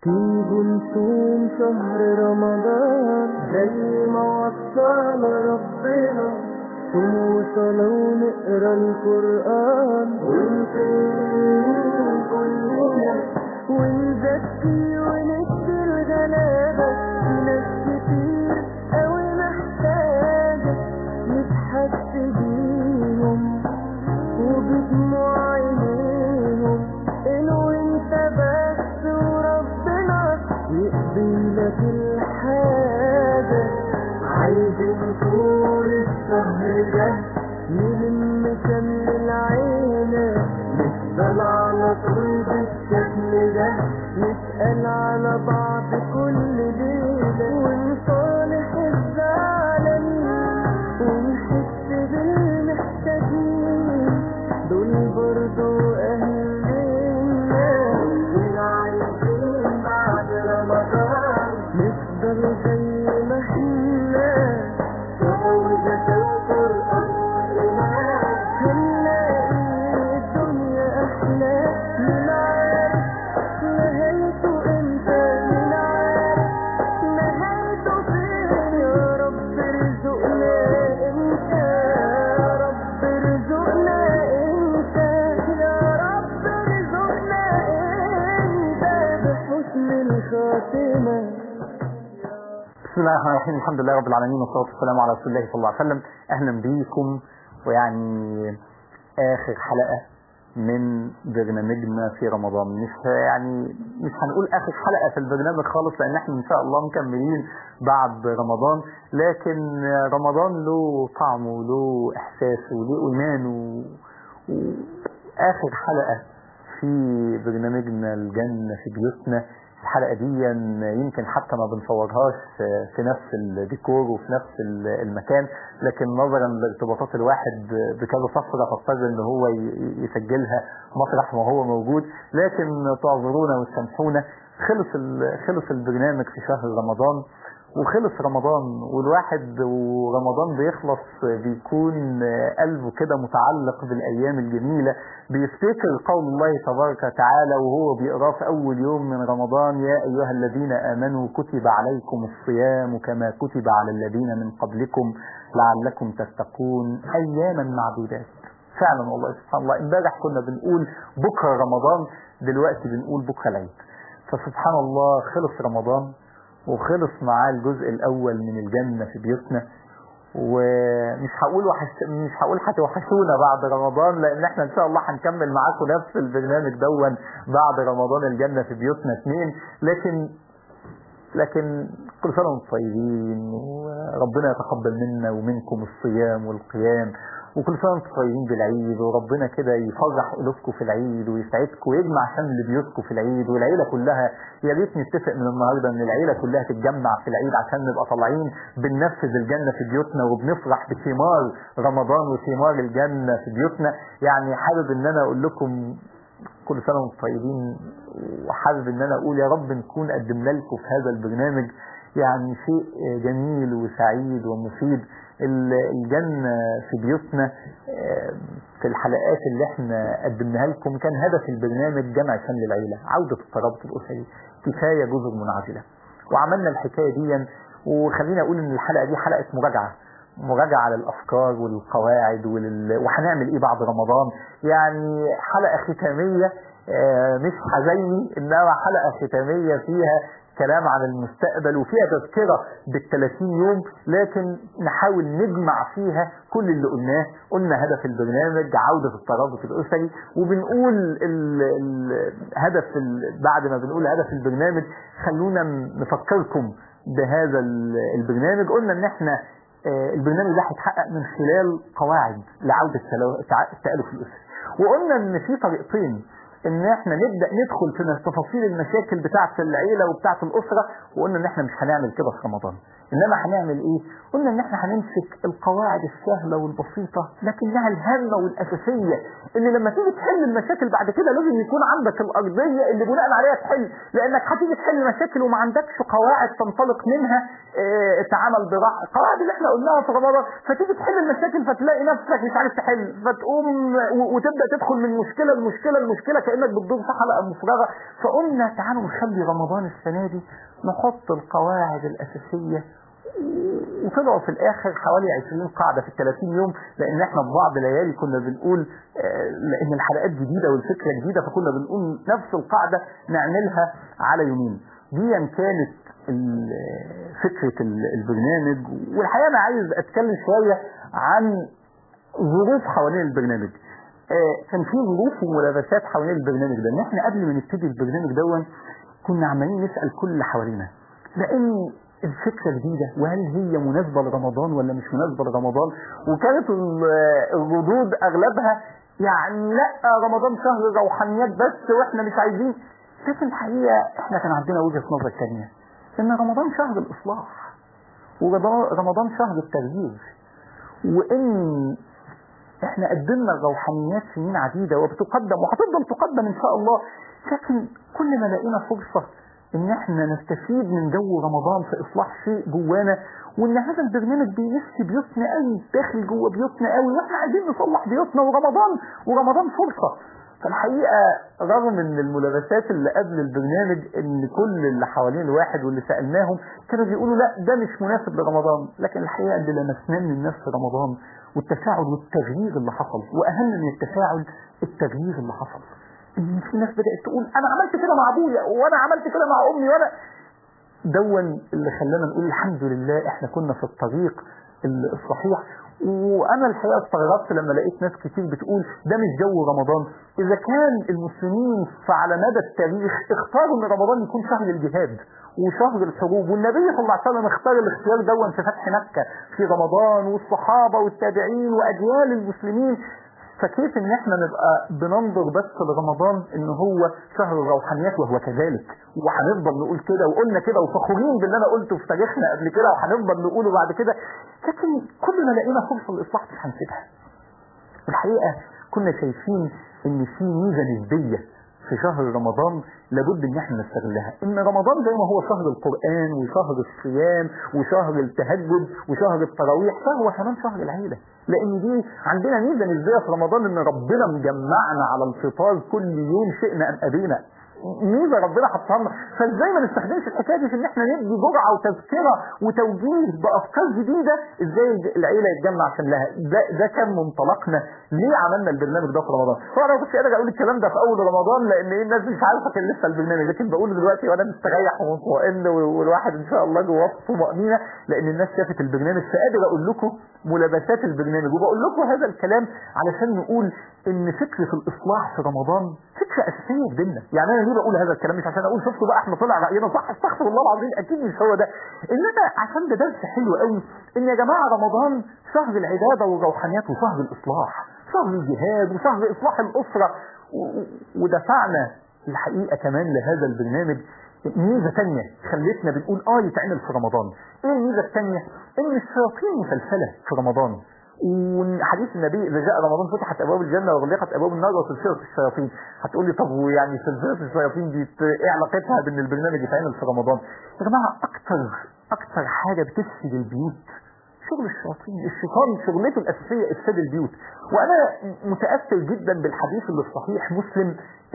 فيه نصوم شهر رمضان زي ما وصانا ربنا صوم وصلاة ونقرا القرآن ونقيم كلنا ونزكي وندي الغلابة في ناس كتير أوي محتاجة نضحك بيهم وبدموع عينيهم إنه انت بس وربنا يقضي لك الحاجة عايزين طول الشهر ده نلم شمل العيلة نفضل على طول بالشكل ده نسأل على بعض كل ليلة ونصالح الزعلانين ونحس بالمحتاجين دول برضو أهلنا والعايزين بعد رمضان نفضل زي ما احنا تعوذة القرآن هنلاقي الدنيا أحلى من عارف نهايته امتى من عارف نهايته فين يا رب ارزقنا انت يا رب ارزقنا انت يا رب ارزقنا انت بحسن الخاتمه بسم الله الرحمن الرحيم الحمد لله رب العالمين والصلاة والسلام على رسول الله صلى الله عليه وسلم أهلا بيكم ويعني آخر حلقة من برنامجنا في رمضان مش يعني مش هنقول آخر حلقة في البرنامج خالص لأن احنا إن شاء الله مكملين بعد رمضان لكن رمضان له طعمه وله إحساسه وله إيمانه وآخر حلقة في برنامجنا الجنة في بيوتنا الحلقة دي يمكن حتى ما بنصورهاش في نفس الديكور وفي نفس المكان لكن نظرا لارتباطات الواحد بكذا سفرة فاضطر ان هو يسجلها مسرح وهو موجود لكن تعذرونا وتسامحونا خلص خلص البرنامج في شهر رمضان وخلص رمضان والواحد ورمضان بيخلص بيكون قلبه كده متعلق بالأيام الجميلة بيفتكر قول الله تبارك وتعالى وهو بيقراه في أول يوم من رمضان يا أيها الذين آمنوا كتب عليكم الصيام كما كتب على الذين من قبلكم لعلكم تتقون أياما معدودات فعلا والله سبحان الله امبارح كنا بنقول بكرة رمضان دلوقتي بنقول بكرة العيد فسبحان الله خلص رمضان وخلص معاه الجزء الاول من الجنة في بيوتنا ومش هقول وحش... مش هقول هتوحشونا بعد رمضان لان احنا ان شاء الله هنكمل معاكم نفس البرنامج دون بعد رمضان الجنة في بيوتنا اثنين لكن لكن كل سنة وانتم طيبين وربنا يتقبل منا ومنكم الصيام والقيام وكل سنه وانتم طيبين بالعيد وربنا كده يفرح قلوبكم في العيد ويسعدكم ويجمع شمل بيوتكم في العيد والعيله كلها يا ريت نتفق من النهارده ان العيله كلها تتجمع في العيد عشان نبقى طالعين بننفذ الجنه في بيوتنا وبنفرح بثمار رمضان وثمار الجنه في بيوتنا يعني حابب ان انا اقول لكم كل سنه وانتم طيبين وحابب ان انا اقول يا رب نكون قدمنا لكم في هذا البرنامج يعني شيء جميل وسعيد ومفيد الجنة في بيوتنا في الحلقات اللي احنا قدمناها لكم كان هدف البرنامج جمع شمل العيلة عودة الترابط الأسري كفاية جزر منعزلة وعملنا الحكاية دي وخلينا أقول إن الحلقة دي حلقة مراجعة مراجعة على الأفكار والقواعد ولل... وهنعمل إيه بعد رمضان يعني حلقة ختامية مش حزيني إنما حلقة ختامية فيها كلام عن المستقبل وفيها تذكرة بالثلاثين يوم لكن نحاول نجمع فيها كل اللي قلناه قلنا هدف البرنامج عودة الترابط الأسري وبنقول ال ال هدف ال بعد ما بنقول هدف البرنامج خلونا نفكركم بهذا البرنامج قلنا ان احنا البرنامج ده هيتحقق من خلال قواعد لعودة التألف الأسري وقلنا ان في طريقتين ان احنا نبدا ندخل في تفاصيل المشاكل بتاعه العيله وبتاعه الاسره وقلنا ان احنا مش هنعمل كده في رمضان انما هنعمل ايه قلنا ان احنا هنمسك القواعد السهله والبسيطه لكنها الهامه والاساسيه اللي لما تيجي تحل المشاكل بعد كده لازم يكون عندك الارضيه اللي بناء عليها تحل لانك هتيجي تحل مشاكل وما عندكش قواعد تنطلق منها اه تعامل براحه القواعد اللي احنا قلناها في رمضان فتيجي تحل المشاكل فتلاقي نفسك مش عارف تحل فتقوم وتبدا تدخل من مشكله لمشكله لمشكله كان كانك بتدور في حلقه مفرغه فقلنا تعالوا نخلي رمضان السنه دي نحط القواعد الاساسيه وطلعوا في الاخر حوالي 20 قاعده في ال 30 يوم لان احنا في بعض الليالي كنا بنقول آه، لان الحلقات جديده والفكره جديده فكنا بنقول نفس القاعده نعملها على يومين دي كانت ال- فكره ال- البرنامج والحقيقه انا عايز اتكلم شويه عن ظروف حوالين البرنامج آه، كان في ظروف وملابسات حوالين البرنامج ده ان احنا قبل ما نبتدي البرنامج دون كنا عمالين نسال كل اللي حوالينا لان الفكره جديده وهل هي مناسبه لرمضان ولا مش مناسبه لرمضان وكانت ال- الردود اغلبها يعني لا رمضان شهر روحانيات بس واحنا مش عايزين لكن الحقيقه احنا كان عندنا وجهه نظر ثانيه ان رمضان شهر الاصلاح ورمضان شهر التغيير وان احنا قدمنا الروحانيات سنين عديدة وبتقدم وهتفضل تقدم ان شاء الله لكن كل ما لقينا فرصة ان احنا نستفيد من جو رمضان في اصلاح شيء جوانا وان هذا البرنامج بيمس بيوتنا قوي داخل جوه بيوتنا قوي واحنا عايزين نصلح بيوتنا ورمضان ورمضان فرصة فالحقيقة رغم ان الملابسات اللي قبل البرنامج ان كل اللي حوالين الواحد واللي سألناهم كانوا بيقولوا لا ده مش مناسب لرمضان لكن الحقيقة اللي لمسناه من الناس في رمضان والتفاعل والتغيير اللي حصل واهم من التفاعل التغيير اللي حصل ان في ناس بدأت تقول انا عملت كده مع ابويا وانا عملت كده مع امي وانا دون اللي خلانا نقول الحمد لله احنا كنا في الطريق الصحيح وانا الحقيقه استغربت لما لقيت ناس كتير بتقول ده مش جو رمضان اذا كان المسلمين فعلى مدى التاريخ اختاروا ان رمضان يكون شهر الجهاد وشهر الحروب والنبي صلى الله عليه وسلم اختار الاختيار دون في فتح مكه في رمضان والصحابه والتابعين واجيال المسلمين فكيف ان احنا نبقى بننظر بس لرمضان ان هو شهر الروحانيات وهو كذلك وهنفضل نقول كده وقلنا كده وفخورين باللي انا قلته في تاريخنا قبل كده وهنفضل نقوله بعد كده لكن كل ما لقينا فرصه للاصلاح مش هنسيبها الحقيقه كنا شايفين ان في ميزه نسبيه في شهر رمضان لابد ان احنا نستغلها ان رمضان زي ما هو شهر القرآن وشهر الصيام وشهر التهجد وشهر التراويح فهو كمان شهر العيلة لان دي عندنا ميزة نسبية في رمضان ان ربنا مجمعنا على الفطار كل يوم شئنا ام ابينا ميزه ربنا حطها لنا فازاي ما نستخدمش الحكايه دي في ان احنا ندي جرعه وتذكره وتوجيه بافكار جديده ازاي العيله يتجمع عشان لها ده ده كان منطلقنا ليه عملنا البرنامج ده في رمضان هو انا ما كنتش قادر اقول الكلام ده في اول رمضان لان ايه الناس مش عارفه كان لسه البرنامج لكن بقوله دلوقتي وانا مستريح ومطمئن والواحد ان شاء الله جواه طمانينه لان الناس شافت البرنامج فقادر اقول لكم ملابسات البرنامج وبقول لكم هذا الكلام علشان نقول ان فكره الاصلاح في رمضان فكره اساسيه في ديننا يعني انا ليه بقول هذا الكلام مش عشان اقول شفتوا بقى احنا طلع راينا صح استغفر الله العظيم اكيد مش هو ده انما عشان ده درس حلو قوي ان يا جماعه رمضان شهر العباده والروحانيات وشهر الاصلاح شهر الجهاد وشهر اصلاح الاسره و- ودفعنا الحقيقه كمان لهذا البرنامج ميزه ثانيه خلتنا بنقول اه يتعمل في رمضان ايه الميزه الثانيه ان الشياطين مسلسله في رمضان وحديث النبي اذا جاء رمضان فتحت ابواب الجنه وغلقت ابواب النار وسلسله الشياطين هتقول لي طب ويعني سلسله الشياطين دي ايه علاقتها بان البرنامج يتعمل في رمضان يا جماعه اكتر اكتر حاجه بتفسد البيوت شغل الشياطين الشيطان شغلته الاساسيه افساد البيوت وانا متاثر جدا بالحديث اللي في صحيح مسلم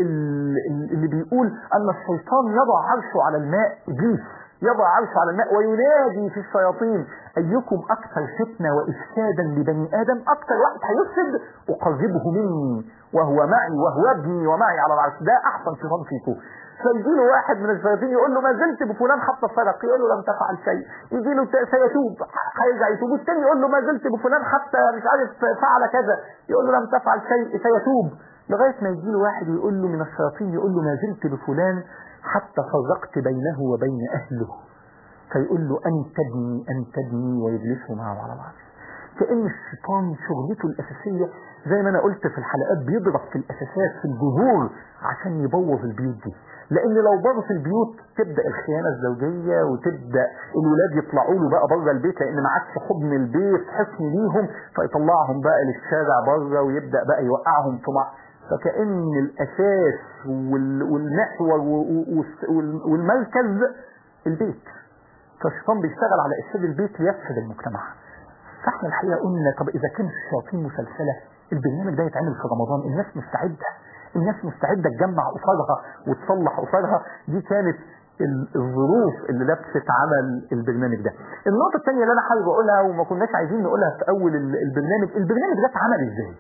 ال- اللي بيقول ان الشيطان يضع عرشه على الماء ابليس يضع عرشه على الماء وينادي في الشياطين ايكم اكثر فتنه وافسادا لبني ادم اكثر واحد هيفسد اقربه مني وهو معي وهو ابني ومعي على العرش ده احسن شيطان فيكم فيجي له واحد من الشياطين يقول له ما زلت بفلان حتى سرق يقول له لم تفعل شيء يجي له ت- سيتوب هيرجع يتوب والتاني يقول له ما زلت بفلان حتى مش عارف فعل كذا يقول له لم تفعل شيء سيتوب لغايه ما يجي له واحد ويقول له من الشياطين يقول له ما زلت بفلان حتى فرقت بينه وبين اهله فيقول له انت ابني انت ابني ويجلسه معه على العرش كأن الشيطان شغلته الأساسية زي ما أنا قلت في الحلقات بيضرب في الأساسات في الجذور عشان يبوظ البيوت دي لأن لو باظت البيوت تبدأ الخيانة الزوجية وتبدأ الولاد يطلعوا له بقى بره البيت لأن ما عادش حضن البيت حصن ليهم فيطلعهم بقى للشارع بره ويبدأ بقى يوقعهم في مع فكأن الأساس وال- والمحور و- و- وال- والمركز البيت فالشيطان بيشتغل على إفساد البيت ليفسد المجتمع فاحنا الحقيقه قلنا طب اذا كانت الشياطين مسلسله البرنامج ده يتعمل في رمضان الناس مستعده الناس مستعده تجمع قصادها وتصلح قصادها دي كانت ال- الظروف اللي لبست عمل البرنامج ده النقطه الثانيه اللي انا حابب اقولها وما كناش عايزين نقولها في اول ال- البرنامج البرنامج ده اتعمل ازاي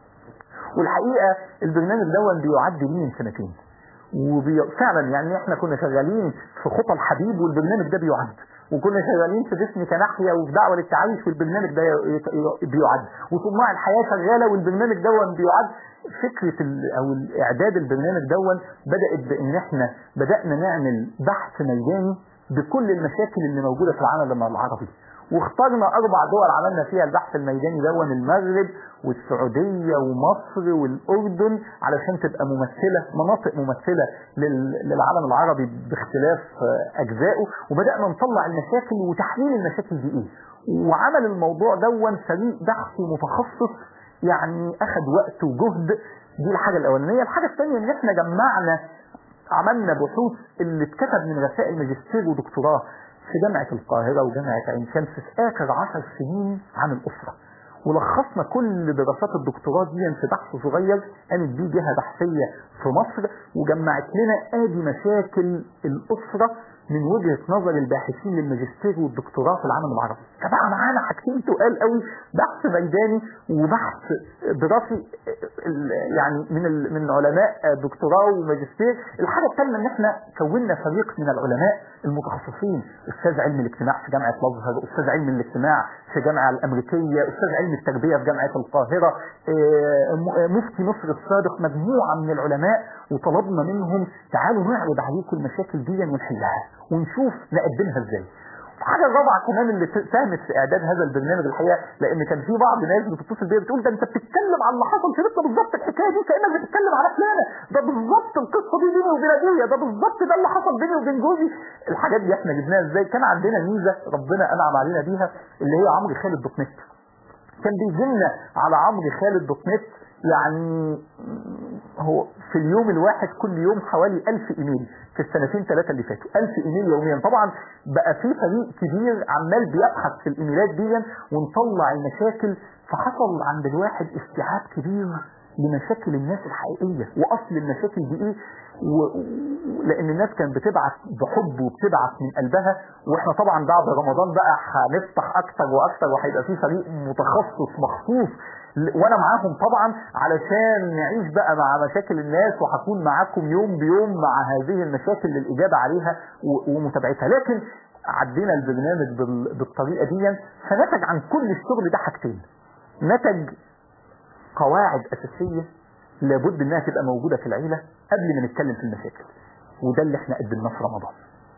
والحقيقه البرنامج ده بيعد لي من سنتين وفعلا يعني احنا كنا شغالين في خطى الحبيب والبرنامج ده بيعد وكنا شغالين في جسم كناحيه وفي دعوه للتعايش والبرنامج ده ي- ي- بيعد وصناع الحياه شغاله والبرنامج ده بيعد فكره ال- او اعداد البرنامج ده بدات بان احنا بدانا نعمل بحث ميداني بكل المشاكل اللي موجوده في العالم العربي واخترنا اربع دول عملنا فيها البحث الميداني دون المغرب والسعوديه ومصر والاردن علشان تبقى ممثله مناطق ممثله لل- للعالم العربي باختلاف آه، اجزائه وبدانا نطلع المشاكل وتحليل المشاكل دي ايه وعمل الموضوع دون فريق بحثي متخصص يعني اخذ وقت وجهد دي الحاجه الاولانيه الحاجه الثانيه ان احنا جمعنا عملنا بحوث اللي اتكتب من رسائل ماجستير ودكتوراه في جامعة القاهرة وجامعة عين شمس في آخر عشر سنين عن الأسرة ولخصنا كل دراسات الدكتوراه دي في بحث صغير قامت بيه جهة بحثية في مصر وجمعت لنا ادي مشاكل الأسرة من وجهة نظر الباحثين للماجستير والدكتوراه في العالم العربي فبقى معانا حاجتين تقال قوي بحث ميداني وبحث دراسي ال- يعني من ال- من علماء دكتوراه وماجستير الحاجة الثانية ان احنا كونا فريق من العلماء المتخصصين استاذ علم الاجتماع في جامعة الازهر استاذ علم الاجتماع في الجامعة الامريكية استاذ علم التربية في جامعة القاهرة آه، م- مفتي مصر السابق مجموعة من العلماء وطلبنا منهم تعالوا نعرض عليكم المشاكل دي ونحلها ونشوف نقدمها ازاي الحاجة الرابعة كمان اللي ت- ساهمت في إعداد هذا البرنامج الحقيقة لأن كان في بعض الناس بتتصل بيا بتقول ده أنت بتتكلم عن اللي حصل في مصر بالظبط الحكاية دي كأنك بتتكلم على فلانة ده بالظبط القصة دي بيني وبين أبويا ده بالظبط ده اللي حصل بيني وبين جوزي الحاجات دي إحنا جبناها إزاي كان عندنا ميزة ربنا أنعم علينا بيها اللي هي عمرو خالد دوت نت كان بيجيلنا على عمرو خالد دوت نت يعني هو في اليوم الواحد كل يوم حوالي ألف إيميل في السنتين ثلاثة اللي فاتوا ألف إيميل يوميا طبعا بقى في فريق كبير عمال بيبحث في الإيميلات دي ونطلع المشاكل فحصل عند الواحد استيعاب كبير لمشاكل الناس الحقيقية وأصل المشاكل دي إيه و... و- لأن الناس كانت بتبعت بحب وبتبعت من قلبها وإحنا طبعا بعد رمضان بقى هنفتح أكتر وأكتر وهيبقى في فريق متخصص مخصوص ل- وانا معاهم طبعا علشان نعيش بقى مع مشاكل الناس وهكون معاكم يوم بيوم مع هذه المشاكل للاجابه عليها و- ومتابعتها لكن عدينا البرنامج بال- بالطريقه دي فنتج عن كل الشغل ده حاجتين نتج قواعد اساسيه لابد انها تبقى موجوده في العيله قبل ما نتكلم في المشاكل وده اللي احنا قدمناه في رمضان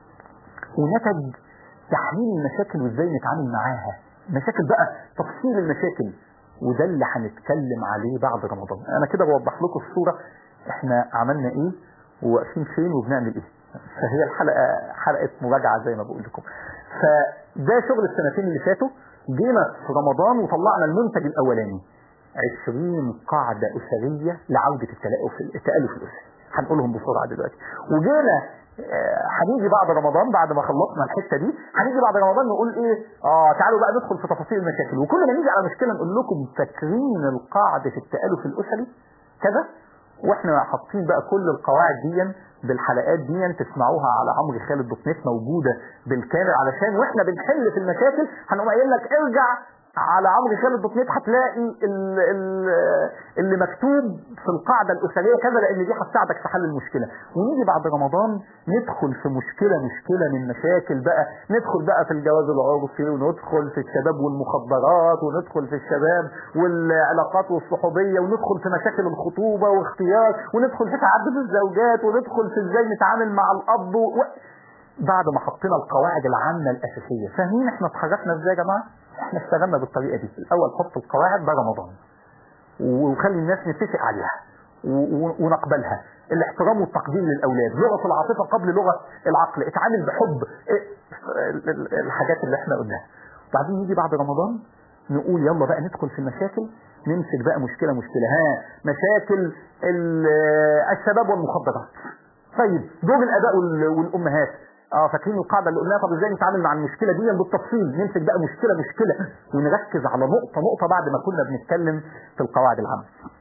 ونتج تحليل المشاكل وازاي نتعامل معاها مشاكل بقى تفصيل المشاكل وده اللي هنتكلم عليه بعد رمضان انا كده بوضح لكم الصورة احنا عملنا ايه وواقفين فين وبنعمل ايه فهي الحلقة حلقة مراجعة زي ما بقول لكم فده شغل السنتين اللي فاتوا جينا في رمضان وطلعنا المنتج الاولاني 20 قاعدة أسرية لعودة التلائف التألف الأسري هنقولهم بسرعة دلوقتي وجينا آه، هنيجي بعد رمضان بعد ما خلصنا الحته دي هنيجي بعد رمضان نقول ايه اه تعالوا بقى ندخل في تفاصيل المشاكل وكل ما نيجي على مشكله نقول لكم فاكرين القاعده التالف الاسري كذا واحنا حاطين بقى كل القواعد دي بالحلقات دي تسمعوها على عمرو خالد دوت نت موجوده بالكامل علشان واحنا بنحل في المشاكل هنقوم قايل لك ارجع على عمرو خالد دوت نت هتلاقي ال- ال- اللي مكتوب في القاعده الاسريه كذا لان دي هتساعدك في حل المشكله ونيجي بعد رمضان ندخل في مشكله مشكله من مشاكل بقى ندخل بقى في الجواز العرفي وندخل في الشباب والمخدرات وندخل في الشباب والعلاقات والصحوبيه وندخل في مشاكل الخطوبه واختيار وندخل في تعدد الزوجات وندخل في ازاي نتعامل مع الاب و... بعد ما حطينا القواعد العامة الأساسية فاهمين احنا اتحركنا ازاي يا جماعة؟ احنا اشتغلنا بالطريقة دي الأول حط القواعد ده رمضان وخلي الناس نتفق عليها و- و- ونقبلها الاحترام والتقدير للأولاد لغة العاطفة قبل لغة العقل اتعامل بحب إيه، ال- ال- الحاجات اللي احنا قلناها بعدين يجي بعد رمضان نقول يلا بقى ندخل في المشاكل نمسك بقى مشكلة مشكلة ها مشاكل ال- الشباب والمخدرات طيب دور الاباء وال- والامهات اه فاكرين القاعده اللي قلناها طب ازاي نتعامل مع المشكله دي بالتفصيل نمسك بقى مشكله مشكله ونركز على نقطه نقطه بعد ما كنا بنتكلم في القواعد العامه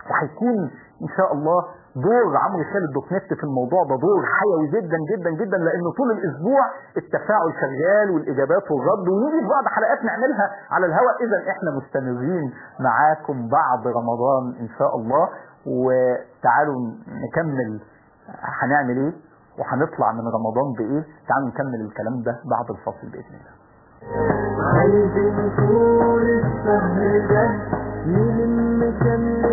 وهيكون ان شاء الله دور عمرو خالد دوت نت في الموضوع ده دور حيوي جدا جدا جدا لانه طول الاسبوع التفاعل شغال والاجابات والرد ونيجي في بعض حلقات نعملها على الهواء اذا احنا مستمرين معاكم بعد رمضان ان شاء الله وتعالوا نكمل هنعمل ايه وهنطلع من رمضان بايه تعالوا نكمل الكلام ده بعد الفصل باذن الله عايزين طول الشهر ده نلم شمل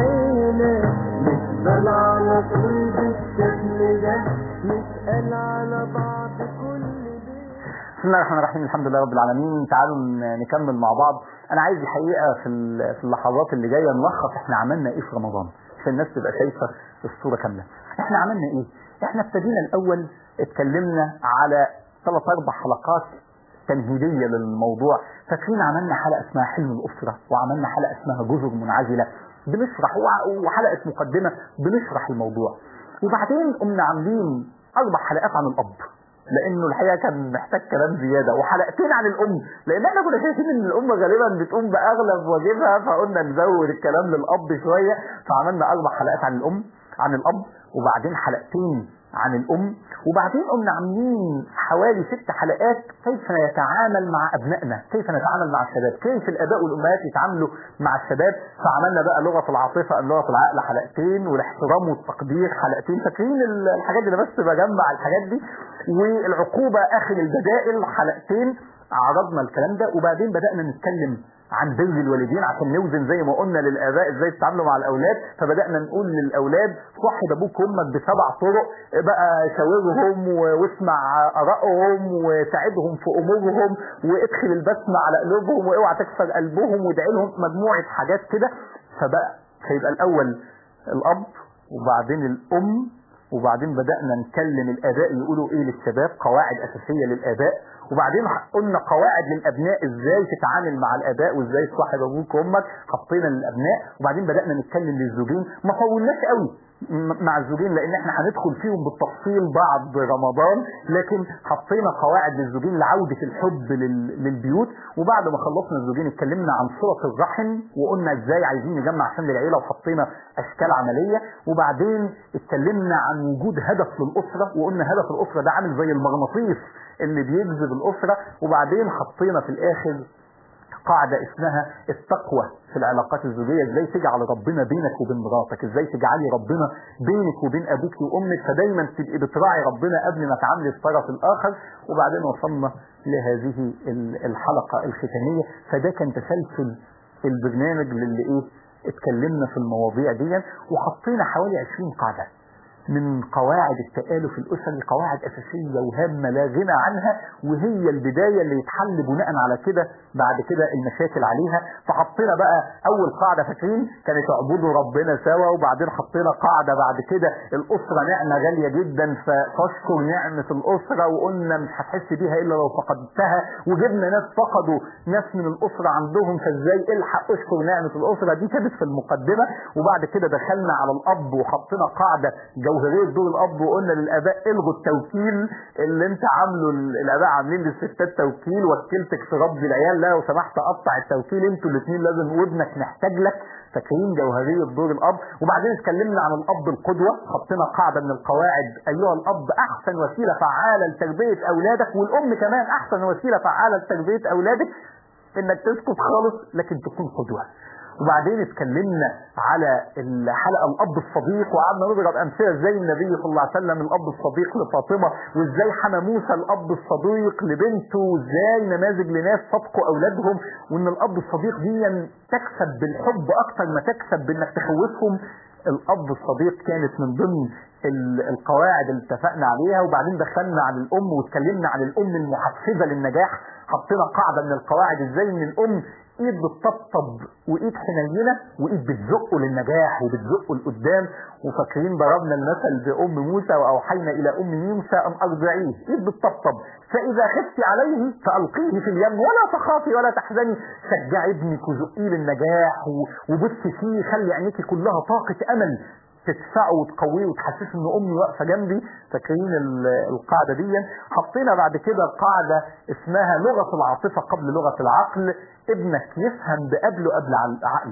العيلة نسأل على طول بالشكل ده نسأل على بعض كل ليلة بسم الله الرحمن الرحيم الحمد لله رب العالمين تعالوا ن- نكمل مع بعض انا عايز الحقيقه في ال- في اللحظات اللي جايه نلخص احنا عملنا ايه في رمضان عشان الناس تبقى شايفه الصوره كامله احنا عملنا ايه احنا ابتدينا الاول اتكلمنا على ثلاث اربع حلقات تمهيديه للموضوع فاكرين عملنا حلقه اسمها حلم الاسره وعملنا حلقه اسمها جزر منعزله بنشرح وع- وحلقه مقدمه بنشرح الموضوع وبعدين قمنا عاملين اربع حلقات عن الاب لانه الحقيقه كان محتاج كلام زياده وحلقتين عن الام لان احنا كنا شايفين ان الام غالبا بتقوم باغلب واجبها فقلنا نزود الكلام للاب شويه فعملنا اربع حلقات عن الام عن الاب وبعدين حلقتين عن الام وبعدين قمنا عاملين حوالي ست حلقات كيف نتعامل مع ابنائنا كيف نتعامل مع الشباب كيف الاباء والامهات يتعاملوا مع الشباب فعملنا بقى لغه العاطفه ام لغه العقل حلقتين والاحترام والتقدير حلقتين فاكرين ال- الحاجات دي أنا بس بجمع الحاجات دي والعقوبه اخر البدائل حلقتين عرضنا الكلام ده وبعدين بدانا نتكلم عن بر الوالدين عشان نوزن زي ما قلنا للاباء ازاي تتعاملوا مع الاولاد فبدانا نقول للاولاد صاحب ابوك وامك بسبع طرق بقى شاورهم و- واسمع ارائهم وساعدهم في امورهم وادخل البسمه على قلوبهم واوعى تكسر قلبهم وادعي لهم مجموعه حاجات كده فبقى فيبقى الاول الاب وبعدين الام وبعدين بدأنا نكلم الآباء يقولوا إيه للشباب قواعد أساسية للآباء وبعدين قلنا قواعد للأبناء إزاي تتعامل مع الآباء وإزاي تصاحب أبوك وأمك حطينا للأبناء وبعدين بدأنا نتكلم للزوجين ما طولناش قوي م- مع الزوجين لأن إحنا هندخل فيهم بالتفصيل بعد رمضان لكن حطينا قواعد للزوجين لعودة الحب لل- للبيوت وبعد ما خلصنا الزوجين اتكلمنا عن صلة الرحم وقلنا إزاي عايزين نجمع شمل العيلة وحطينا أشكال عملية وبعدين اتكلمنا عن وجود هدف للأسرة وقلنا هدف الأسرة ده عامل زي المغناطيس اللي بيجذب الأسرة وبعدين حطينا في الآخر قاعدة اسمها التقوى في العلاقات الزوجية ازاي تجعل ربنا بينك وبين مراتك ازاي تجعلي ربنا بينك وبين ابوك وامك فدايما تبقي بتراعي ربنا قبل ما تعاملي الطرف الاخر وبعدين وصلنا لهذه ال- الحلقة الختامية فده كان تسلسل البرنامج للي ايه اتكلمنا في المواضيع دي وحطينا حوالي 20 قاعدة من قواعد التآلف الأسري قواعد أساسية وهامة لا غنى عنها وهي البداية اللي يتحل بناء على كده بعد كده المشاكل عليها فحطينا بقى أول قاعدة فاكرين كانت اعبدوا ربنا سوا وبعدين حطينا قاعدة بعد كده الأسرة نعمة غالية جدا فتشكر نعمة الأسرة وقلنا مش هتحس بيها إلا لو فقدتها وجبنا ناس فقدوا ناس من الأسرة عندهم فازاي الحق اشكر نعمة الأسرة دي كانت في المقدمة وبعد كده دخلنا على الأب وحطينا قاعدة جوهرية دور الأب وقلنا للآباء الغوا التوكيل اللي أنت عامله الآباء عاملين للستات توكيل وكلتك تربي العيال لا لو سمحت قطع التوكيل انتوا الاثنين لازم وابنك محتاج لك فاكرين جوهرية دور الأب وبعدين اتكلمنا عن الأب القدوة حطينا قاعدة من القواعد أيها الأب أحسن وسيلة فعالة لتربية أولادك والأم كمان أحسن وسيلة فعالة لتربية أولادك إنك تسكت خالص لكن تكون قدوة وبعدين اتكلمنا على الحلقه الاب الصديق وقعدنا نضرب امثله ازاي النبي صلى الله عليه وسلم الاب الصديق لفاطمه وازاي حمى موسى الاب الصديق لبنته وازاي نماذج لناس صدقوا اولادهم وان الاب الصديق دي تكسب بالحب اكتر ما تكسب بانك تخوفهم الاب الصديق كانت من ضمن ال- القواعد اللي اتفقنا عليها وبعدين دخلنا عن الام واتكلمنا عن الام المحفزه للنجاح حطينا قاعده من القواعد ازاي ان الام ايد بتطبطب وايد حنينه وايد بتزقه للنجاح وبتزقه لقدام وفاكرين ضربنا المثل بام موسى واوحينا الى ام موسى ان ارضعيه ايد بتطبطب فاذا خفت عليه فالقيه في اليم ولا تخافي ولا تحزني شجعي ابنك وزقيه للنجاح و- وبصي فيه خلي عينيكي كلها طاقه امل تدفعه وتقويه وتحسسه ان امي واقفه جنبي فاكرين ال- القاعده دي حطينا بعد كده قاعده اسمها لغه العاطفه قبل لغه العقل ابنك يفهم بقبله قبل عل- عقله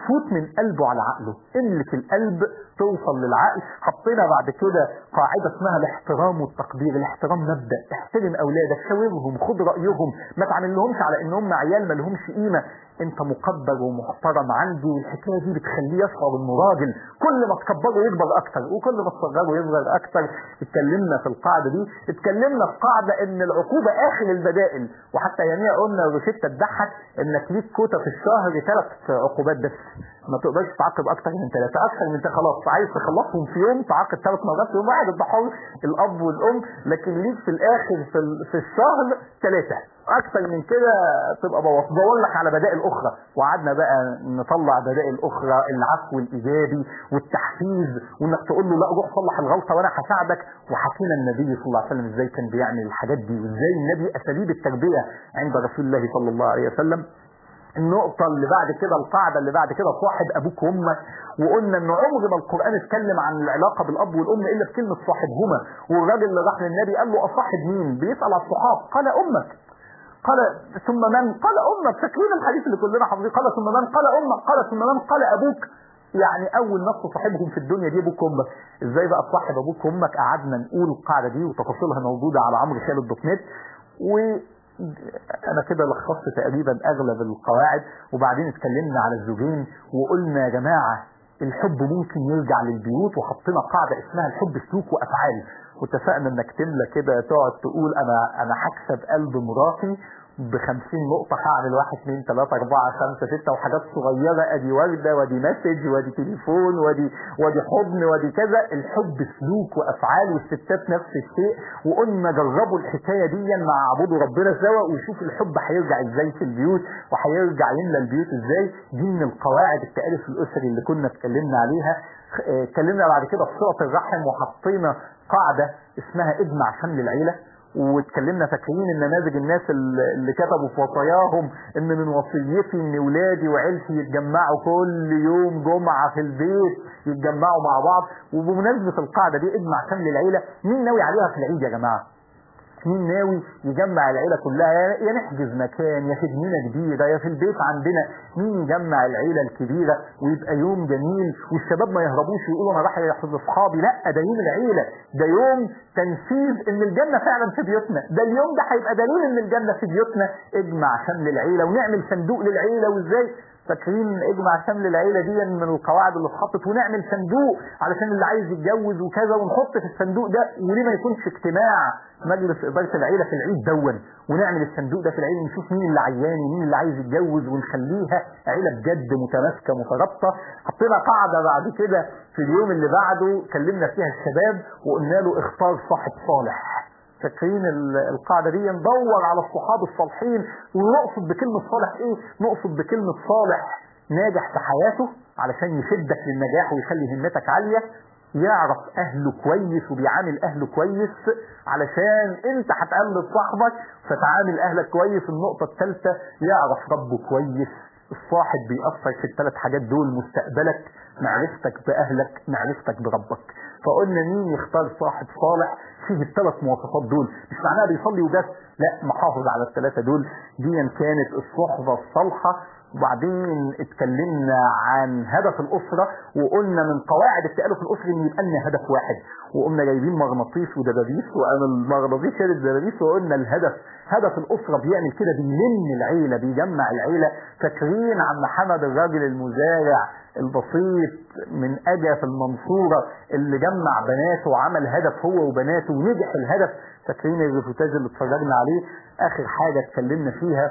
فوت من قلبه على عقله املك القلب توصل للعقل حطينا بعد كده قاعدة اسمها الاحترام والتقدير الاحترام مبدأ احترم اولادك شاورهم خد رأيهم ما تعاملهمش على ان هم عيال ما لهمش قيمة انت مقدر ومحترم عندي والحكاية دي بتخليه يشعر انه راجل كل ما تكبره يكبر اكتر وكل ما تصغره يصغر اكتر اتكلمنا في القاعدة دي اتكلمنا في قاعدة ان العقوبة اخر البدائل وحتى يميع قلنا روشتة تضحك انك ليك كوتا في الشهر ثلاث عقوبات بس ما تقدرش تعاقب اكتر من ثلاثة اكتر من ثلاثة خلاص عايز تخلصهم في يوم تعاقب ثلاث مرات في يوم واحد الضحول الاب والام لكن ليك في الاخر في, ال- في الشهر ثلاثة اكتر من كده تبقى بوظ دور لك على بدائل اخرى وقعدنا بقى نطلع بدائل اخرى العفو الايجابي والتحفيز وانك تقول له لا روح صلح الغلطه وانا هساعدك وحكينا النبي صلى الله عليه وسلم ازاي كان بيعمل الحاجات دي وازاي النبي اساليب التربيه عند رسول الله صلى الله عليه وسلم النقطة اللي بعد كده القاعدة اللي بعد كده صاحب أبوك وأمك وقلنا إن عمر ما القرآن اتكلم عن العلاقة بالأب والأم إلا بكلمة صاحبهما والراجل اللي راح للنبي قال له أصاحب مين؟ بيسأل على الصحاب قال أمك قال ثم من؟ قال أمك فاكرين الحديث اللي كلنا حافظين قال ثم من؟ قال أمك قال ثم من؟ قال أبوك يعني اول نص صاحبهم في الدنيا دي ابوك وامك ازاي بقى تصاحب ابوك وامك قعدنا نقول القاعده دي وتفاصيلها موجوده على عمرو خالد دوت نت و انا كده لخصت تقريبا اغلب القواعد وبعدين اتكلمنا على الزوجين وقلنا يا جماعه الحب ممكن يرجع للبيوت وحطينا قاعده اسمها الحب سلوك وافعال واتفقنا انك تملى كده تقعد تقول انا انا هكسب قلب مراتي ب 50 نقطة هعمل 1 2 3 4 5 6 وحاجات صغيرة ادي وردة وادي مسج وادي تليفون وادي وادي حضن وادي كذا الحب سلوك وافعال والستات نفس الشيء وقلنا جربوا الحكاية دي مع عبودوا ربنا سوا وشوف الحب هيرجع ازاي في البيوت وهيرجع يملى البيوت ازاي دي من القواعد التآلف الاسري اللي كنا اتكلمنا عليها اه، اتكلمنا بعد كده في صلة الرحم وحطينا قاعدة اسمها اجمع شمل العيلة واتكلمنا فاكرين ان نماذج الناس اللي اللي كتبوا في وصاياهم ان من وصيتي ان ولادي وعيلتي يتجمعوا كل يوم جمعه في البيت يتجمعوا مع بعض وبمناسبه القاعده دي اجمع شمل العيله مين ناوي عليها في العيد يا جماعه؟ مين ناوي يجمع العيلة كلها يا- يا نحجز مكان يا في جنينة كبيرة يا في البيت عندنا مين يجمع العيلة الكبيرة ويبقى يوم جميل والشباب ما يهربوش ويقولوا انا رايح احفظ اصحابي لا ده يوم العيلة ده يوم تنفيذ ان الجنة فعلا في بيوتنا ده اليوم ده هيبقى دليل ان الجنة في بيوتنا اجمع شمل العيلة ونعمل صندوق للعيلة وازاي فاكرين اجمع شمل العيله دي من القواعد اللي اتحطت ونعمل صندوق علشان اللي عايز يتجوز وكذا ونحط في الصندوق ده وليه ما يكونش اجتماع مجلس اداره العيله في العيد دون ونعمل الصندوق ده في العيد نشوف مين اللي عيان ومين اللي عايز يتجوز ونخليها عيله بجد متماسكه مترابطه حطينا قاعده بعد كده في اليوم اللي بعده كلمنا فيها الشباب وقلنا له اختار صاحب صالح فاكرين ال- القاعدة دي ندور على الصحاب الصالحين ونقصد بكلمة صالح ايه نقصد بكلمة صالح ناجح في حياته علشان يشدك للنجاح ويخلي همتك عالية يعرف اهله كويس وبيعامل اهله كويس علشان انت هتقلد صاحبك فتعامل اهلك كويس النقطة الثالثة يعرف ربه كويس الصاحب بيأثر في الثلاث حاجات دول مستقبلك معرفتك بأهلك معرفتك بربك فقلنا مين يختار صاحب صالح فيه الثلاث مواصفات دول مش معناها بيصلي وبس لا محافظ على الثلاثة دول دي كانت الصحبة الصالحة وبعدين اتكلمنا عن هدف الأسرة وقلنا من قواعد التألف الأسري ان يبقى لنا هدف واحد وقمنا جايبين مغناطيس ودبابيس وقام المغناطيس شال الدبابيس وقلنا الهدف هدف الأسرة بيعمل كده بيلم العيلة بيجمع العيلة فاكرين عم محمد الراجل المزارع البسيط من أجا في المنصورة اللي جمع بناته وعمل هدف هو وبناته ونجح الهدف فاكرين الريبورتاج اللي اتفرجنا عليه آخر حاجة اتكلمنا فيها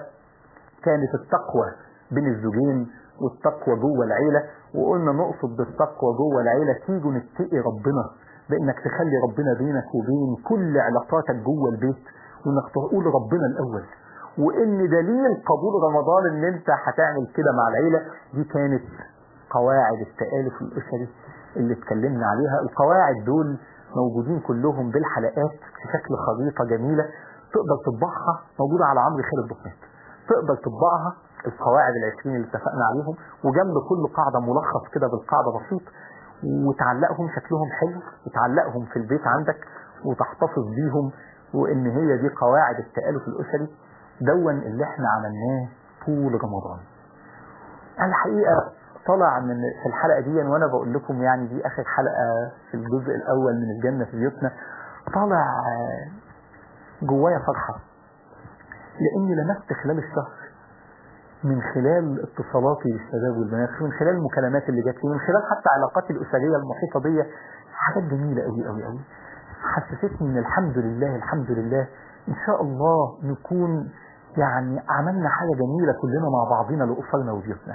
كانت التقوى بين الزوجين والتقوى جوه العيلة وقلنا نقصد بالتقوى جوه العيلة تيجوا نتقي ربنا بانك تخلي ربنا بينك وبين كل علاقاتك جوه البيت وانك تقول ربنا الاول وان دليل قبول رمضان ان انت هتعمل كده مع العيلة دي كانت قواعد التآلف الاسري اللي اتكلمنا عليها القواعد دول موجودين كلهم بالحلقات في شكل خريطة جميلة تقدر تطبعها موجودة على عمرو خالد دوت نت تقدر تطبعها القواعد العشرين اللي اتفقنا عليهم وجنب كل قاعدة ملخص كده بالقاعدة بسيط وتعلقهم شكلهم حلو وتعلقهم في البيت عندك وتحتفظ بيهم وان هي دي قواعد التآلف الاسري دون اللي احنا عملناه طول رمضان الحقيقة طلع من في الحلقة دي وانا بقول لكم يعني دي اخر حلقة في الجزء الاول من الجنة في بيوتنا طالع آه، جوايا فرحة لاني لمست خلال الشهر من خلال اتصالاتي بالشباب والبنات من خلال المكالمات اللي جات لي من خلال حتى علاقاتي الاسريه المحيطه بيا حاجات جميله قوي قوي قوي حسستني ان الحمد لله الحمد لله ان شاء الله نكون يعني عملنا حاجه جميله كلنا مع بعضنا لاسرنا وبيوتنا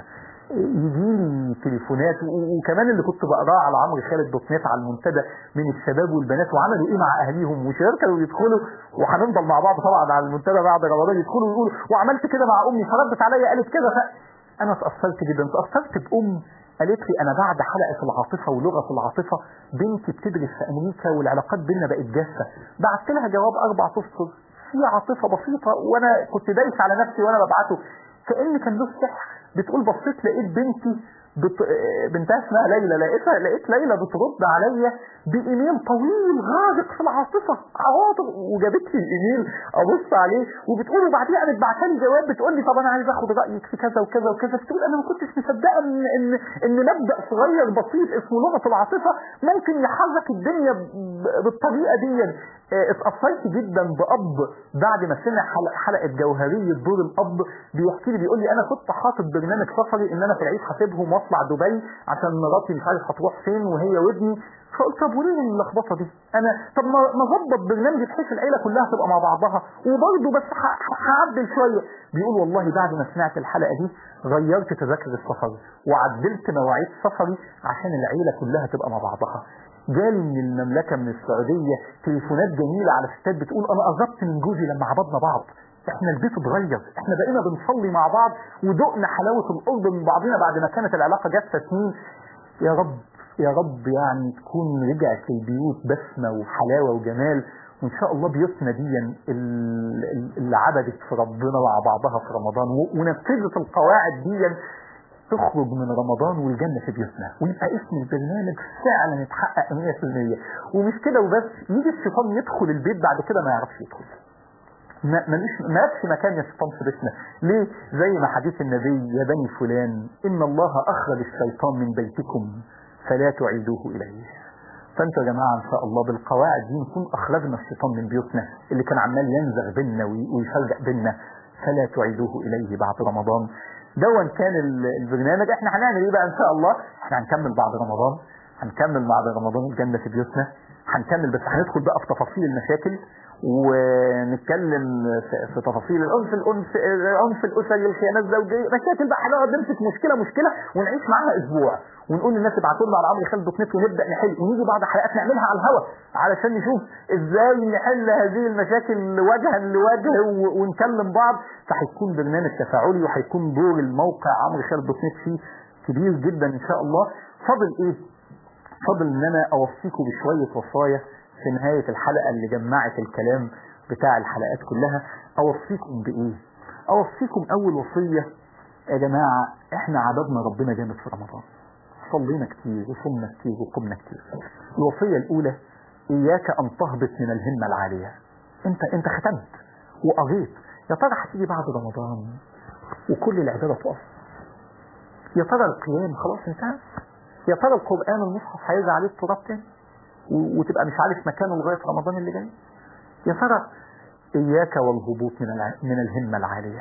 يجي لي تليفونات و- وكمان اللي كنت بقراه على عمرو خالد دوت نت على المنتدى من الشباب والبنات وعملوا ايه مع اهاليهم وشباب كانوا يدخلوا وهنفضل مع بعض طبعا على المنتدى بعد رمضان يدخلوا ويقولوا وعملت كده مع امي فردت عليا قالت كده ف... انا اتاثرت جدا اتاثرت بام قالت لي انا بعد حلقه العاطفه ولغه العاطفه بنتي بتدرس في امريكا والعلاقات بينا بقت جافه بعت لها جواب اربع اسطر في عاطفه بسيطه وانا كنت دايس على نفسي وانا ببعته كان كان له سحر بتقول بصيت لقيت بنتي بت... بنتها اسمها ليلى لقيتها لقيت ليلى بترد عليا بايميل طويل غارق في العاطفه عواطف وجابت لي الايميل ابص عليه وبتقول وبعديها قامت بعتها لي جواب بتقول لي طب انا عايز اخد رايك في كذا وكذا وكذا بتقول انا ما كنتش مصدقه ان ان ان مبدا صغير بسيط اسمه لغه العاطفه ممكن يحرك الدنيا ب- بالطريقه دي آه، اتأثرت جدا بأب بعد ما سمع حلقة, حلقة جوهرية دور الأب بيحكي لي بيقول لي أنا كنت حاطط برنامج سفري إن أنا في العيد هسيبهم وأطلع دبي عشان مراتي مش عارف هتروح فين وهي وابني فقلت طب وليه اللخبطة دي؟ أنا طب ما ما أظبط برنامج بحيث العيلة كلها تبقى مع بعضها وبرضه بس ه- ه- هعدل شوية بيقول والله بعد ما سمعت الحلقة دي غيرت تذاكر السفر وعدلت مواعيد سفري عشان العيلة كلها تبقى مع بعضها جالي من المملكة من السعودية تليفونات جميلة على ستات بتقول أنا قربت من جوزي لما عبدنا بعض احنا البيت اتغير احنا بقينا بنصلي مع بعض ودقنا حلاوة القرب من بعضنا بعد ما كانت العلاقة جافة سنين يا رب يا رب يعني تكون رجعت للبيوت بسمة وحلاوة وجمال وان شاء الله بيوتنا دي ال- ال- اللي عبدت في ربنا مع بعضها في رمضان و- ونفذت القواعد دي تخرج من رمضان والجنة في بيوتنا ويبقى اسم البرنامج فعلا اتحقق 100% ومش كده وبس يجي الشيطان يدخل البيت بعد كده ما يعرفش يدخل ما ملوش ما يبش مكان يا شيطان في بيتنا ليه زي ما حديث النبي يا بني فلان ان الله اخرج الشيطان من بيتكم فلا تعيدوه اليه فانتوا يا جماعه ان شاء الله بالقواعد دي نكون اخرجنا الشيطان من بيوتنا اللي كان عمال ينزغ بينا وي- ويفرق بينا فلا تعيدوه اليه بعد رمضان دون كان ال- البرنامج احنا هنعمل ايه بقى ان شاء الله احنا هنكمل بعد رمضان هنكمل بعد رمضان الجنة في بيوتنا هنكمل بس هندخل بقى في تفاصيل المشاكل ونتكلم في, في تفاصيل العنف العنف العنف الاسري الخيانات الزوجيه مشاكل بقى هنقعد نمسك مشكله مشكله ونعيش معاها اسبوع ونقول للناس ابعتوا لنا على عمرو خالد دوت نت ونبدا نحل ونيجي بعض حلقات نعملها على الهواء علشان نشوف ازاي نحل هذه المشاكل وجها لوجه و- ونكلم بعض فهيكون برنامج تفاعلي وهيكون دور الموقع عمرو خالد دوت نت فيه كبير جدا ان شاء الله فاضل ايه؟ فاضل ان انا اوصيكم بشويه وصايا في نهايه الحلقه اللي جمعت الكلام بتاع الحلقات كلها اوصيكم بايه؟ اوصيكم اول وصيه يا جماعه احنا عبدنا ربنا جامد في رمضان صلينا كتير وصمنا كتير وقمنا كتير الوصيه الاولى اياك ان تهبط من الهمه العاليه انت انت ختمت وقريت يا ترى هتيجي بعد رمضان وكل العباده تقف يا ترى القيام خلاص انتهى يا ترى القرآن المصحف هيرجع عليه التراب تاني و- وتبقى مش عارف مكانه لغاية رمضان اللي جاي يا ترى إياك والهبوط من الع... من الهمة العالية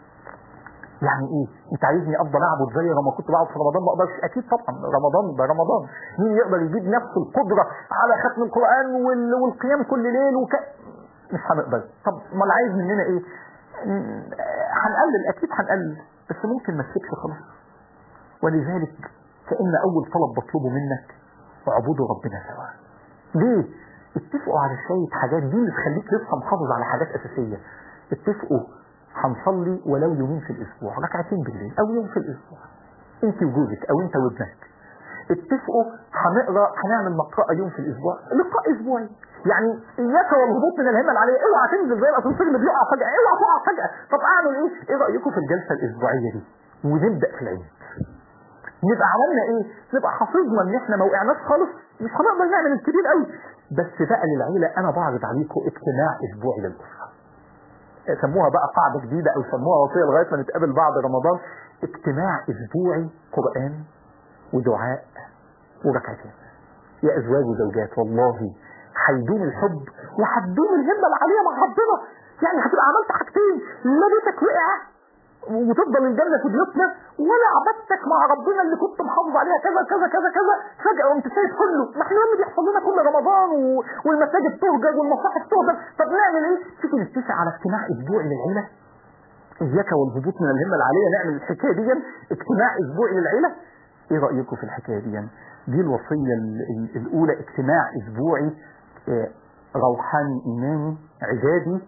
يعني ايه انت عايزني افضل اعبد زي ما كنت بعبد في رمضان ما اقدرش اكيد طبعا رمضان ده رمضان مين يقدر يجيب نفس القدره على ختم القران وال... والقيام كل ليل وك... مش هنقدر طب امال عايز مننا ايه م- هنقلل اكيد هنقلل بس ممكن ما تسيبش خلاص ولذلك كأن أول طلب بطلبه منك اعبدوا ربنا سوا ليه؟ اتفقوا على شوية حاجات دي اللي تخليك لسه محافظ على حاجات أساسية اتفقوا هنصلي ولو يومين في الأسبوع ركعتين بالليل أو يوم في الأسبوع أنت وجوزك أو أنت وابنك اتفقوا هنقرا هنعمل مقرأة يوم في الأسبوع لقاء أسبوعي يعني إياك والهبوط من الهمة العالية اوعى تنزل زي الأسانسير اللي بيقع فجأة اوعى تقع فجأة طب أعمل إيه؟ إيه رأيكم في الجلسة الأسبوعية دي؟ ونبدأ في العيد نبقى عملنا ايه نبقى حافظنا ان احنا ما وقعناش خالص مش هنقدر نعمل الكبير قوي بس بقى للعيله انا بعرض عليكم اجتماع اسبوعي للاسره سموها بقى قاعده جديده او سموها وصيه لغايه ما نتقابل بعد رمضان اجتماع اسبوعي قرآن ودعاء وركعتين يا ازواج وزوجات والله هيدوم الحب وهتدوم الهمة العالية مع ربنا يعني هتبقى عملت حاجتين لا بيتك وقع وتفضل الجنة في بيوتنا ولا عبادتك مع ربنا اللي كنت محافظ عليها كذا كذا كذا كذا فجأة قمت شايف كله ما احنا اللي بيحصل لنا كل رمضان و... والمساجد تهجر والمصاحف تهجر طب نعمل ايه؟ شوفوا نتفق على اجتماع اسبوعي للعيلة اياك والهبوط من الهمة العالية نعمل الحكاية دي اجتماع اسبوعي للعيلة ايه رأيكم في الحكاية دي دي الوصية ال- ال- الاولى اجتماع اسبوعي اه، روحاني ايماني عبادي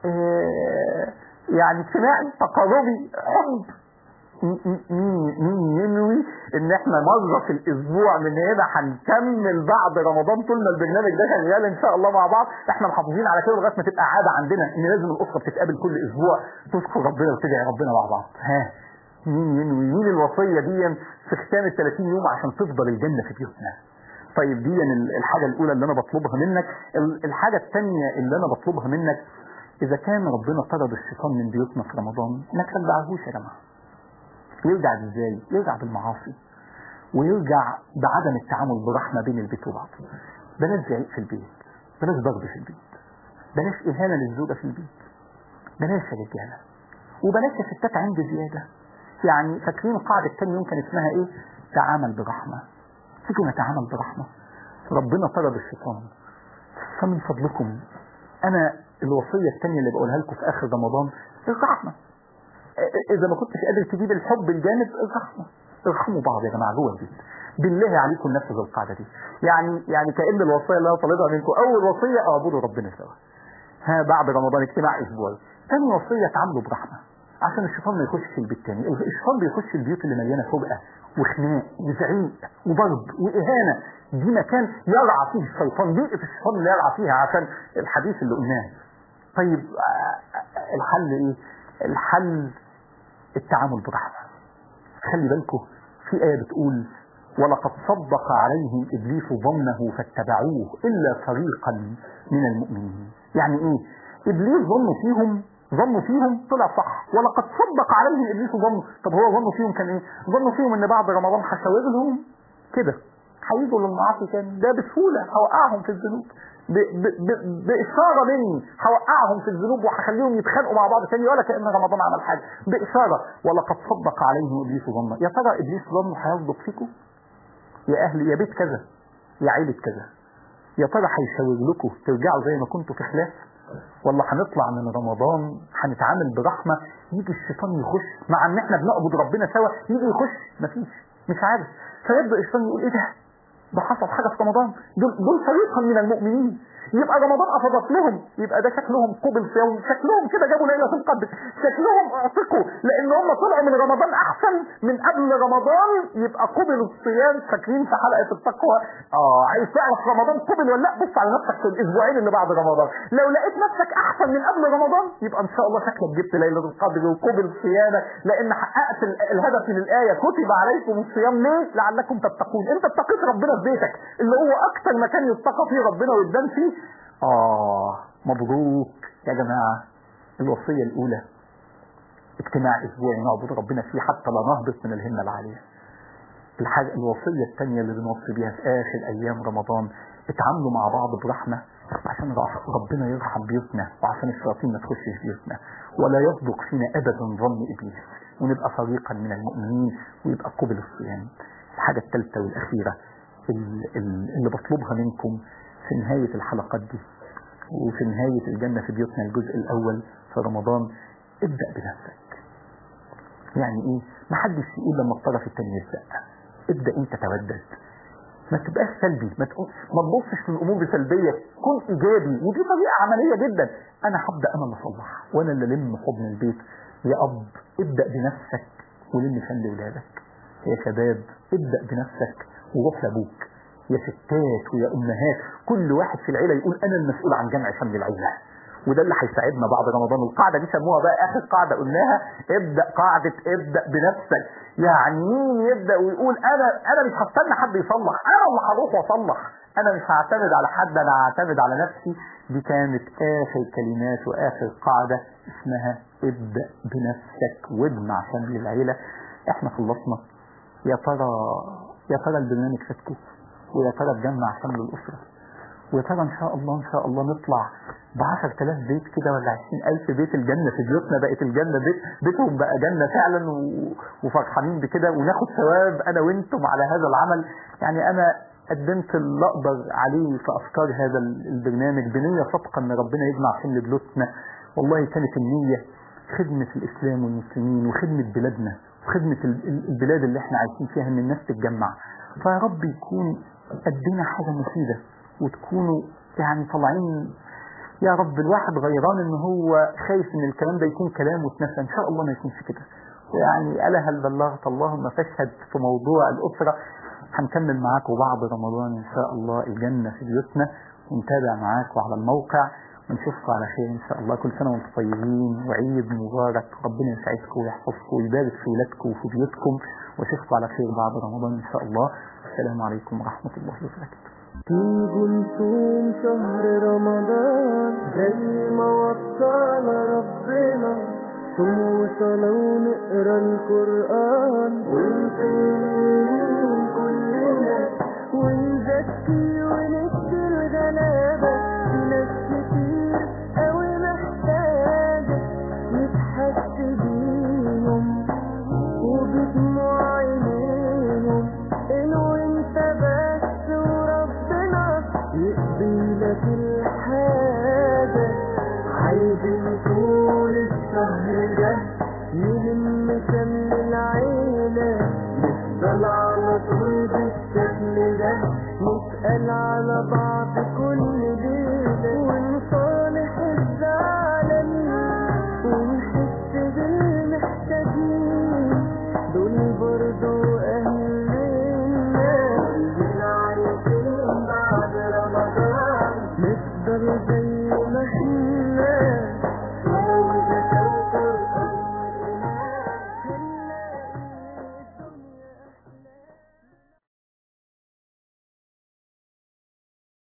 اه، يعني اجتماعي تقاربي حب م- م- مين مين ينوي ان احنا مرة في الاسبوع من هنا هنكمل بعد رمضان طول ما البرنامج ده شغال ان شاء الله مع بعض احنا محافظين على كده لغايه ما تبقى عاده عندنا ان لازم الاسره بتتقابل كل اسبوع تذكر ربنا وتدعي ربنا مع بعض ها مين ينوي مين الوصيه دي في ختام ال 30 يوم عشان تفضل الجنه في بيوتنا طيب دي ال- الحاجه الاولى اللي انا بطلبها منك ال- الحاجه الثانيه اللي انا بطلبها منك اذا كان ربنا طرد الشيطان من بيوتنا في رمضان ما تشجعهوش يا جماعه يرجع ازاي يرجع بالمعاصي ويرجع بعدم التعامل برحمة بين البيت وبعض بلاش زعيق في البيت بلاش ضرب في البيت بلاش إهانة للزوجة في البيت بلاش يا رجالة وبلاش يا ستات عند زيادة يعني فاكرين القاعدة الثانية يوم كان اسمها ايه تعامل برحمة تيجوا نتعامل برحمة ربنا طرد الشيطان فمن فضلكم انا الوصية الثانية اللي بقولها لكم في اخر رمضان الرحمة اذا ما كنتش قادر تجيب الحب الجامد ارحموا ارحموا بعض يا جماعه جوه البيت بالله عليكم نفذوا القاعده دي يعني يعني كان الوصيه اللي انا طالبها منكم اول وصيه اعبدوا ربنا سوا ها بعد رمضان اجتماع اسبوعي ثاني وصيه تعاملوا برحمه عشان الشيطان ما يخشش البيت تاني الشيطان بيخش البيوت اللي مليانه فرقه وخناق وزعيق وضرب واهانه دي مكان يرعى فيه الشيطان بيئه الشيطان اللي يرعى فيها عشان الحديث اللي قلناه طيب آه، آه، الحل ايه الحل التعامل برحمة خلي بالكم في آية بتقول ولقد صدق عليهم إبليس ظنه فاتبعوه إلا فريقا من المؤمنين يعني إيه إبليس ظنه فيهم ظنه فيهم طلع صح ولقد صدق عليهم إبليس ظنه طب هو ظنه فيهم كان إيه ظنه فيهم إن بعد رمضان هشاور لهم كده هيجوا للمعاصي تاني ده بسهولة هوقعهم في الذنوب ب- ب- ب- بإشارة مني هوقعهم في الذنوب وهخليهم يتخانقوا مع بعض تاني ولا كأن رمضان عمل حاجة بإشارة ولقد صدق عليهم إبليس ظنه يا ترى إبليس ظنه هيصدق فيكم يا أهل يا بيت كذا يا عيلة كذا يا ترى هيشاور لكم ترجعوا زي ما كنتوا في خلاف ولا هنطلع من رمضان هنتعامل برحمة يجي الشيطان يخش مع ان احنا بنعبد ربنا سوا يجي يخش مفيش مش عارف فيبدأ الشيطان يقول ايه ده ده حصل حاجة في رمضان دول, دول فريقا من المؤمنين يبقى رمضان أفضت لهم يبقى ده شكلهم قبل صيام شكلهم كده جابوا ليلة القدر شكلهم اعتقوا لأن هم طلعوا من رمضان أحسن من قبل رمضان يبقى قبلوا الصيام فاكرين في حلقة التقوى اه عايز تعرف رمضان قبل ولا لا بص على نفسك في الأسبوعين اللي بعد رمضان لو لقيت نفسك أحسن من قبل رمضان يبقى إن شاء الله شكلك جبت ليلة القدر وقبل صيامك لأن حققت ال- الهدف من الآية كتب عليكم الصيام ليه؟ لعلكم تتقون أنت اتقيت ربنا في بيتك اللي هو أكتر مكان يتقى فيه ربنا ويدان فيه آه مبروك يا جماعة الوصية الأولى اجتماع أسبوعي نعبد ربنا فيه حتى لا نهبط من الهمة العالية الحاجة الوصية الثانية اللي بنوصي بيها في آخر أيام رمضان اتعاملوا مع بعض برحمة عشان رح- ربنا يرحم بيوتنا وعشان الشياطين ما تخشش بيوتنا ولا يصدق فينا أبدا ظن إبليس ونبقى فريقا من المؤمنين ويبقى قبل الصيام الحاجة الثالثة والأخيرة ال- ال- اللي بطلبها منكم في نهاية الحلقات دي وفي نهاية الجنة في بيوتنا الجزء الأول في رمضان ابدأ بنفسك يعني ايه ما حدش يقول لما الطرف التاني يبدأ ابدأ انت تودد ما تبقاش سلبي ما تقول ما تبصش للامور بسلبيه كن ايجابي ودي طريقه عمليه جدا انا هبدا انا اللي اصلح وانا اللي الم حضن البيت يا اب ابدا بنفسك ولم شمل ولادك يا شباب ابدا بنفسك وروح لابوك يا ستات ويا امهات كل واحد في العيله يقول انا المسؤول عن جمع شمل العيله وده اللي هيساعدنا بعد رمضان القاعدة دي سموها بقى آخر قاعدة قلناها ابدأ قاعدة ابدأ بنفسك يعني مين يبدأ ويقول أنا أنا مش هستنى حد يصلح أنا اللي هروح وأصلح أنا مش هعتمد على حد أنا هعتمد على نفسي دي كانت آخر كلمات وآخر قاعدة اسمها ابدأ بنفسك واجمع شمل العيلة احنا خلصنا يا ترى يا ترى البرنامج فاتكم ويا ترى اتجمع شمل الاسره ويا ترى ان شاء الله ان شاء الله نطلع ب 10000 بيت كده ولا 20000 بيت الجنه في بيوتنا بقت الجنه بيت بيتهم بقى جنه فعلا و- وفرحانين بكده وناخد ثواب انا وانتم على هذا العمل يعني انا قدمت اللي اقدر عليه في افكار هذا البرنامج بنيه صادقه ان ربنا يجمع شمل بيوتنا والله كانت النيه خدمه الاسلام والمسلمين وخدمه بلادنا وخدمه ال- ال- البلاد اللي احنا عايشين فيها ان الناس تتجمع فيا رب يكون قدنا حاجه مفيده وتكونوا يعني طالعين يا رب الواحد غيران ان هو خايف ان الكلام ده يكون كلام واتنسى ان شاء الله ما يكونش كده يعني ألا هل بلغت اللهم فاشهد في موضوع الأسرة هنكمل معاكم بعد رمضان إن شاء الله الجنة في بيوتنا ونتابع معاكم على الموقع ونشوفكم على خير إن شاء الله كل سنة وانتم طيبين وعيد مبارك ربنا يسعدكم ويحفظكم ويبارك في ولادكم وفي بيوتكم واشوفكم على خير بعد رمضان إن شاء الله السلام عليكم ورحمة الله وبركاته تيجوا نصوم شهر رمضان زي ما وصانا ربنا صوم وصلاة ونقرا القرآن ونقيم كلنا ونزكي وندي الغلابة في ناس كتير أوي محتاجة نتحس بيهم وبدموع عينيهم إنه انت بس وربنا يقضي لك الحاجة عايزين طول الشهر ده نلم شمل العيلة نفضل على طول بالشكل ده نسأل على بعض كل ليلة ونصالح الزعلانين ونحس بالمحتاجين دول برضو أهلنا كلنا عايزين بعد رمضان نفضل زي